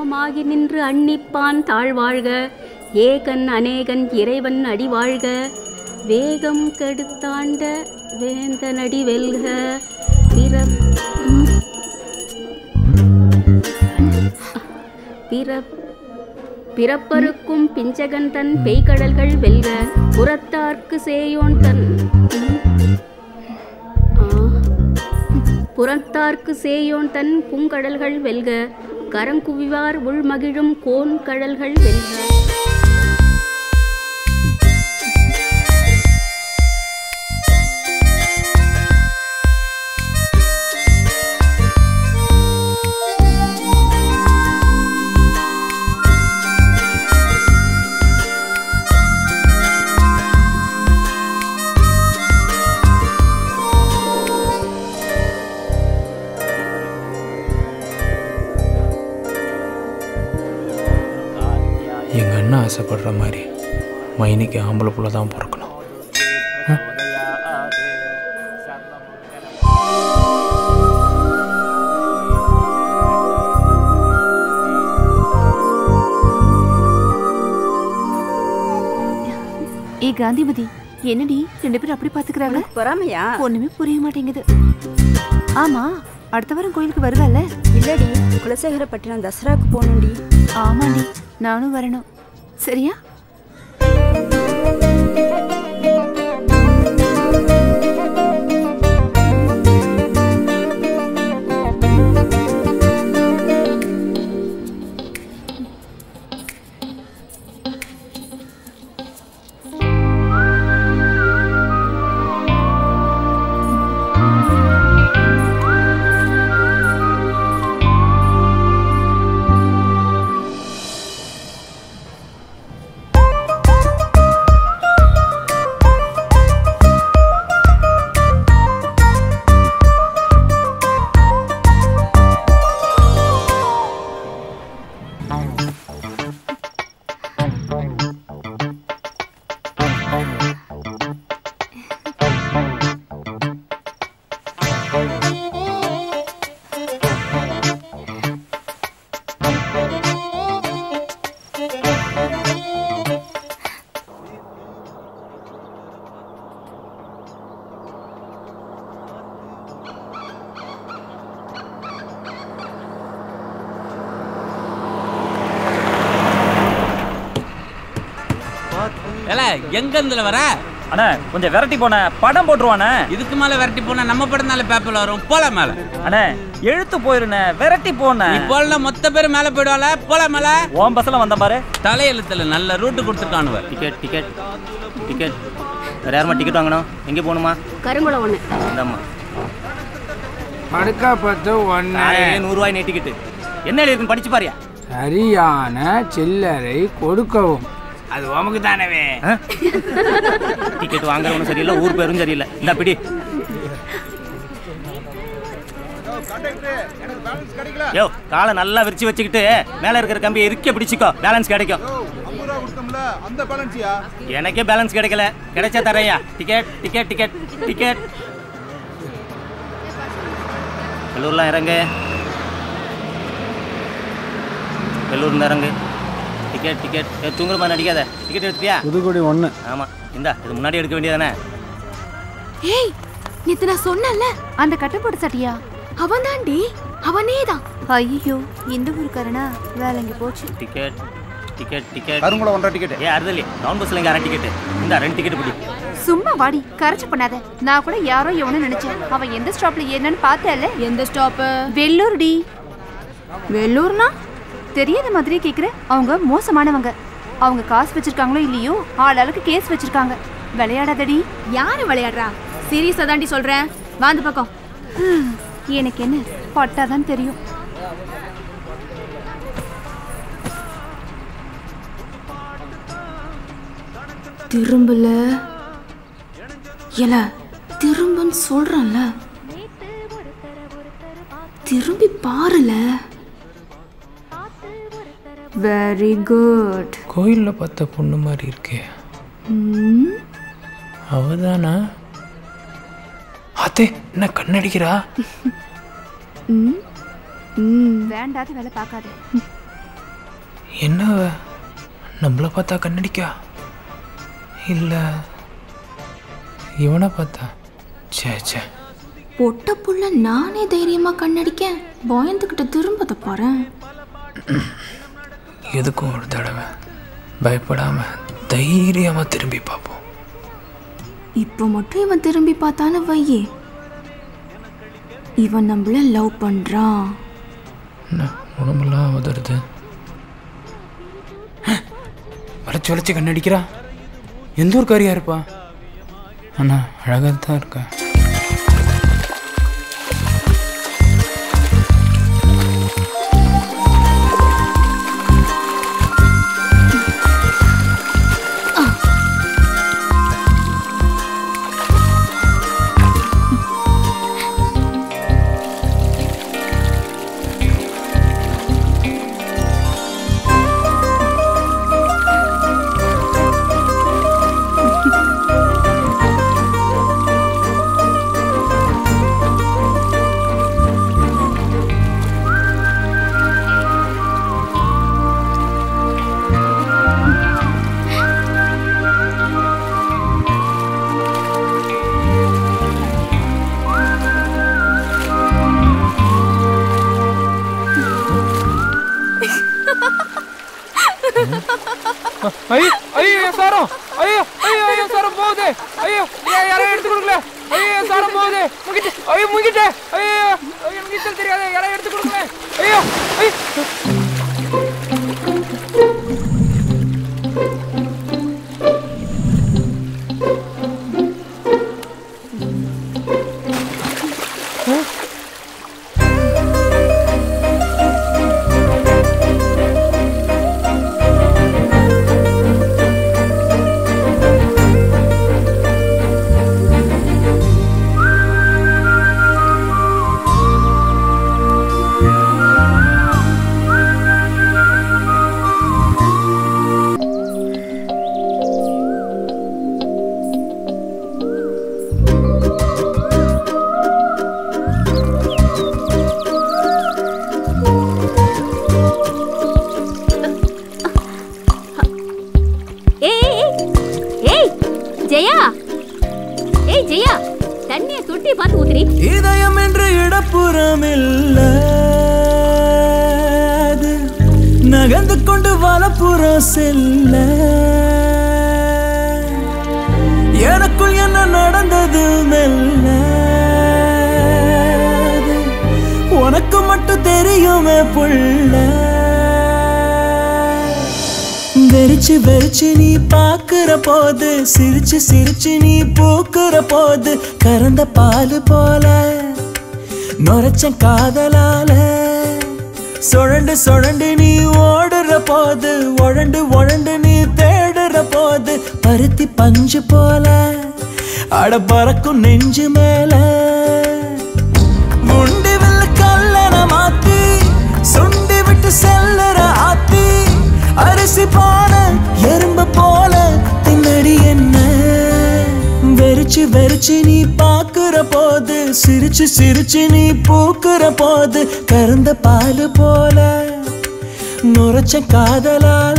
ஆகி நின்று அன்னிப்பான் தாழ்வாழ்க ஏகன் அநேகன் இறைவன் அடி வாழ்க வேகம் கெடுத்தாண்ட வேந்தனடி வெல்க பிற ம். பிற பிறப்பருக்கும் பிஞ்சகன் தன் பெய்கடல்கள் வெல்க புறத்தார்க்கு சேயோன் தன் ம். ஆ. புறத்தார்க்கு சேயோன் தன் பூங்கடல்கள் வெல்க கரங்குவிவார் உள்மகிழும் கோன் கடல்கள் வெல்க எங்கள் அண்ணன் ஆசைப்படுற மாதிரி மைனிக்கு ஆம்பளை புள்ள தான் பிறக்கணும் ஏ காந்திமதி என்னடி ரெண்டு பேரும் அப்படி பாத்துக்கிறாங்க பொறாமையா ஒண்ணுமே புரிய மாட்டேங்குது ஆமா அடுத்த வாரம் கோயிலுக்கு வருவல்ல இல்லடி குலசேகரப்பட்டினம் தசராக்கு போகணும்டி ஆமாண்டி நானும் வரணும் சரியா ஏல எங்க இருந்துல வர அண்ணா கொஞ்சம் விரட்டி போன படம் போட்டுருவானே இதுக்கு மேல விரட்டி போனா நம்ம படம் தானே பேப்பர்ல வரும் போல மேல அண்ணே எழுத்து போயிருண்ணே விரட்டி போன நீ போல மொத்த பேர் மேல போயிடுவால போல மேல ஓம் பஸ்ல வந்த பாரு தலையெழுத்துல நல்ல ரூட்டு கொடுத்துருக்கானுவ டிக்கெட் டிக்கெட் டிக்கெட் வேறு யாருமா டிக்கெட் வாங்கணும் எங்கே போகணுமா கருங்குளம் ஒன்று இந்தாம்மா படுக்கா பத்து ஒன்று காலையிலே நூறுரூவாய் நே டிக்கெட்டு என்ன எழுதிருக்குன்னு படிச்சு பாரியா சரியான சில்லறை கொடுக்கவும் அது உமக்கு தானவே டிக்கெட் வாங்குறவனும் சரியில்லை ஊர் பேரும் சரியில்லை இந்த பிடி யோ காலை நல்லா விரிச்சு வச்சுக்கிட்டு மேலே இருக்கிற கம்பியை இறுக்கி பிடிச்சிக்கோ பேலன்ஸ் கிடைக்கும் எனக்கே பேலன்ஸ் கிடைக்கல கிடைச்சா தரையா டிக்கெட் டிக்கெட் டிக்கெட் டிக்கெட் வெள்ளூர்லாம் இறங்கு வெள்ளூர்ல இறங்கு டிக்கெட் டிக்கெட் ஏ, தூங்குற மாதிரி நடிக்காத டிக்கெட் எடுத்துட்டியா புதுக்குடி ஒன்று ஆமாம் இந்தா இது முன்னாடி எடுக்க வேண்டியதானே ஏய் நேத்து நான் சொன்னேன்ல அந்த கட்டை போட்ட சட்டியா அவன் தாண்டி அவனே தான் ஐயோ இந்த ஊருக்காரனா வேலைங்க போச்சு டிக்கெட் டிக்கெட் டிக்கெட் கருங்குளம் ஒன்றரை டிக்கெட் ஏ அறுதலி டவுன் பஸ்ல இங்கே அரை டிக்கெட் இந்த ரெண்டு டிக்கெட் பிடி சும்மா வாடி கரைச்சு பண்ணாத நான் கூட யாரோ எவனு நினைச்சேன் அவன் எந்த ஸ்டாப்ல ஏறனு பார்த்தேல எந்த ஸ்டாப் வெள்ளூர் டி வெள்ளூர்னா தெரியாத மாதிரியே கேக்குற அவங்க மோசமானவங்க அவங்க காசு வச்சிருக்காங்களோ இல்லையோ ஆளாளுக்கு கேஸ் வச்சிருக்காங்க விளையாடாதடி யாரு விளையாடுறா சீரியஸா தாண்டி சொல்றேன் வாந்த பக்கம் ஹம், எனக்கு என்ன பட்டாதான் தெரியும் திரும்பல எல திரும்பன்னு சொல்றேன்ல திரும்பி பாருல வெரி குட் கோயிலில் பார்த்த பொண்ணு மாதிரி இருக்கே அவதானா அத்தே என்ன கண்ணடிக்கிறா வேண்டாத வேலை பார்க்காத என்ன அவ? நம்மள பார்த்தா கண்ணடிக்கா இல்லை இவனை பார்த்தா சே சே பொட்ட புள்ள நானே தைரியமா கண்ணடிக்க பயந்துக்கிட்டு திரும்பத பாறேன் எதுக்கும் ஒரு தடவை பயப்படாம தைரியமா திரும்பி பார்ப்போம் இப்போ மட்டும் இவன் திரும்பி பார்த்தான்னு வையே இவன் நம்மள லவ் பண்றான் என்ன உடம்பெல்லாம் உதறுது வளைச்சு வளைச்சு கண்ணடிக்கிறா எந்த ஊர்க்காரியா இருப்பா அண்ணா அழகாக தான் இருக்கா ஐயோ ஐயோ சாரம் ஐயோ ஐயோ ஐயோ சாரம் போகுது ஐயோ ஏன் யாரையும் எடுத்து கொடுக்கல ஐயோ சாரம் போகுது முங்கிட்டு ஐயோ முங்கிட்டு ஐயோ ஐயோ நீச்சல் தெரியாது யாரையும் எடுத்து கொடுக்கல ஐயோ ஐயோ ஏய் ஏய், ஏய் ஜெயா ஏய் ஜெயா தண்ணிய தொட்டி பார்த்து ஊத்துறி இதயம் என்று இடப்புறம் இல்ல அது நகர்ந்து கொண்டு வலப்புறம் செல்ல எனக்குள் என்ன நடந்தது மெல்ல அது உனக்கு மட்டும் தெரியுமே புள்ள வெறிச்சு வெறிச்சு நீ பாக்குற போது சிரிச்சு சிரிச்சு நீ பூக்குற போது கறந்த பால் போல நுரைச்ச காதலால சுழண்டு சுழண்டு நீ ஓடுற போது உழண்டு உழண்டு நீ தேடுற போது பருத்தி பஞ்சு போல அட பறக்கும் நெஞ்சு மேல குண்டு வெள்ள கல்லன மாத்தி சுண்டி விட்டு செல்லுற ஆத்தி அரிசி போன எறும்பு போல தின்னடி என்ன வெறிச்சு வெறிச்சு நீ பாக்குற போது சிரிச்சு சிரிச்சு நீ பூக்குற போது கறந்த பால் போல நுரைச்ச காதலால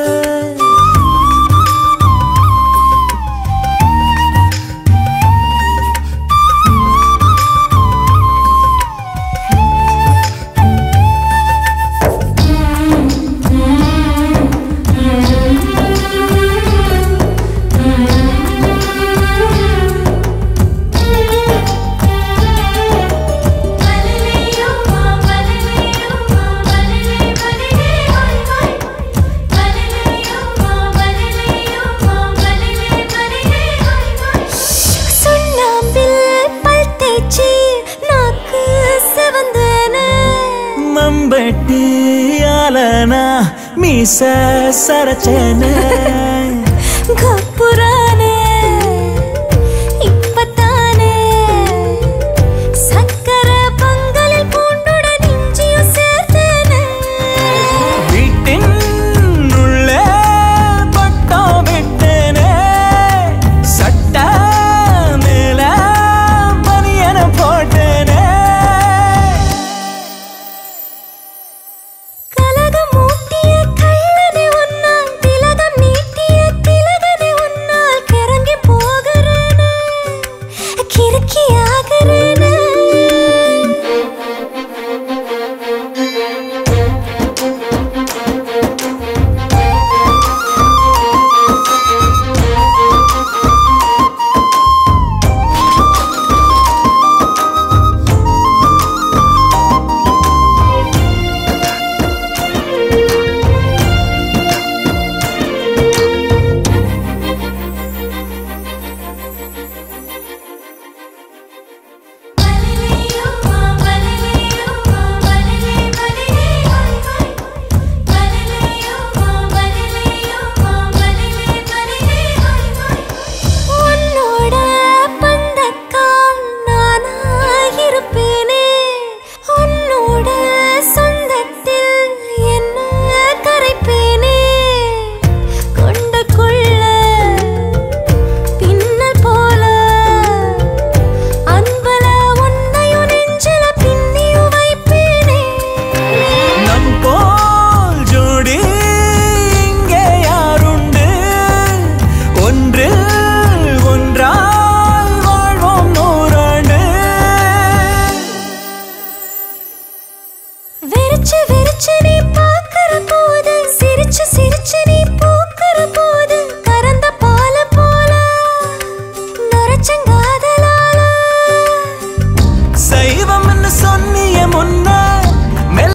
சுண்ணாம்பில் பல் தேய்ச்சி நாக்கு சிவந்தேனே மம்பட்டி ஆலனா மீச சரச்சன